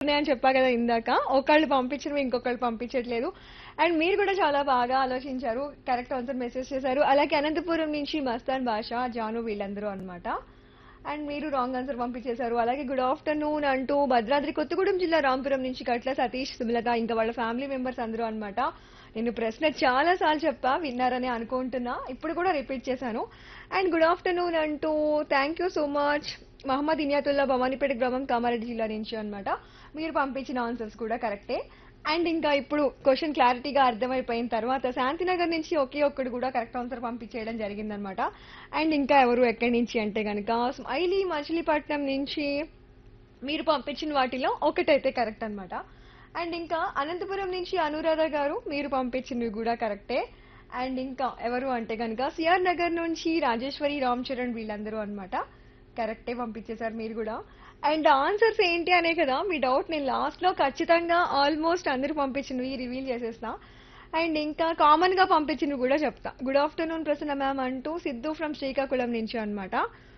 అని చెప్పా కదా ఇందాక ఒకళ్ళు పంపించడం ఇంకొకళ్ళు పంపించట్లేదు అండ్ మీరు కూడా చాలా బాగా ఆలోచించారు కరెక్ట్ ఆన్సర్ మెసేజ్ చేశారు అలాగే అనంతపురం నుంచి మస్తాన్ భాష జాను వీళ్ళందరూ అన్నమాట అండ్ మీరు రాంగ్ ఆన్సర్ పంపించేశారు అలాగే గుడ్ ఆఫ్టర్నూన్ అంటూ భద్రాద్రి కొత్తగూడెం జిల్లా రాంపురం నుంచి కట్ల సతీష్ సుమలత ఇంకా వాళ్ళ ఫ్యామిలీ మెంబర్స్ అందరూ అన్నమాట నేను ప్రశ్న చాలా సార్లు చెప్పా విన్నారని అనుకుంటున్నా ఇప్పుడు కూడా రిపీట్ చేశాను అండ్ గుడ్ ఆఫ్టర్నూన్ అంటూ thank you so much Mohammed Iniyatulla Bhavanipet గ్రామం కామారెడ్డి జిల్లా నుంచి అన్నమాట మీరు పంపించిన ఆన్సర్స్ కూడా కరెక్టే అండ్ ఇంకా ఇప్పుడు క్వశ్చన్ క్లారిటీగా అర్థమైపోయిన తర్వాత శాంతినగర్ నుంచి ఒకే ఒక్కడు కూడా కరెక్ట్ ఆన్సర్ పంపించేయడం జరిగిందనమాట అండ్ ఇంకా ఎవరు ఎక్కడి నుంచి అంటే కనుక స్మైలీ మచిలీపట్నం నుంచి మీరు పంపించిన వాటిలో ఒకటైతే కరెక్ట్ అన్నమాట అండ్ ఇంకా అనంతపురం నుంచి అనురాధ గారు మీరు పంపించినవి కూడా కరెక్టే అండ్ ఇంకా ఎవరు అంటే కనుక సిఆర్ నగర్ నుంచి రాజేశ్వరి రామ్ చరణ్ వీళ్ళందరూ అన్నమాట కరెక్టే పంపించేశారు మీరు కూడా అండ్ ఆన్సర్స్ ఏంటి అనే కదా మీ డౌట్ నేను లాస్ట్ లో ఖచ్చితంగా ఆల్మోస్ట్ అందరూ పంపించినవి రివీల్ చేసేస్తా అండ్ ఇంకా కామన్ గా పంపించినవి కూడా చెప్తా గుడ్ ఆఫ్టర్నూన్ ప్రసన్న మ్యామ్ అంటూ సిద్ధు ఫ్రమ్ శ్రీకాకుళం నుంచి అన్నమాట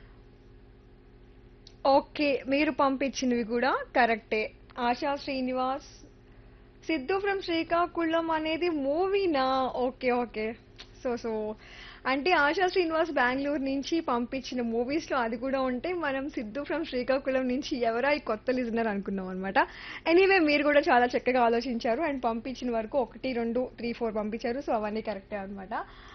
ఓకే మీరు పంపించినవి కూడా కరెక్టే ఆశా శ్రీనివాస్ సిద్ధు ఫ్రమ్ శ్రీకాకుళం అనేది మూవీనా ఓకే ఓకే సో సో అంటే ఆశా శ్రీనివాస్ బెంగళూరు నుంచి పంపించిన మూవీస్ లో అది కూడా ఉంటే మనం సిద్ధు ఫ్రమ్ శ్రీకాకుళం నుంచి ఎవరా ఈ కొత్త లిజనర్ అనుకున్నాం అనమాట ఎనీవే మీరు కూడా చాలా చక్కగా ఆలోచించారు అండ్ పంపించిన వరకు ఒకటి రెండు త్రీ ఫోర్ పంపించారు సో అవన్నీ కరెక్టే అనమాట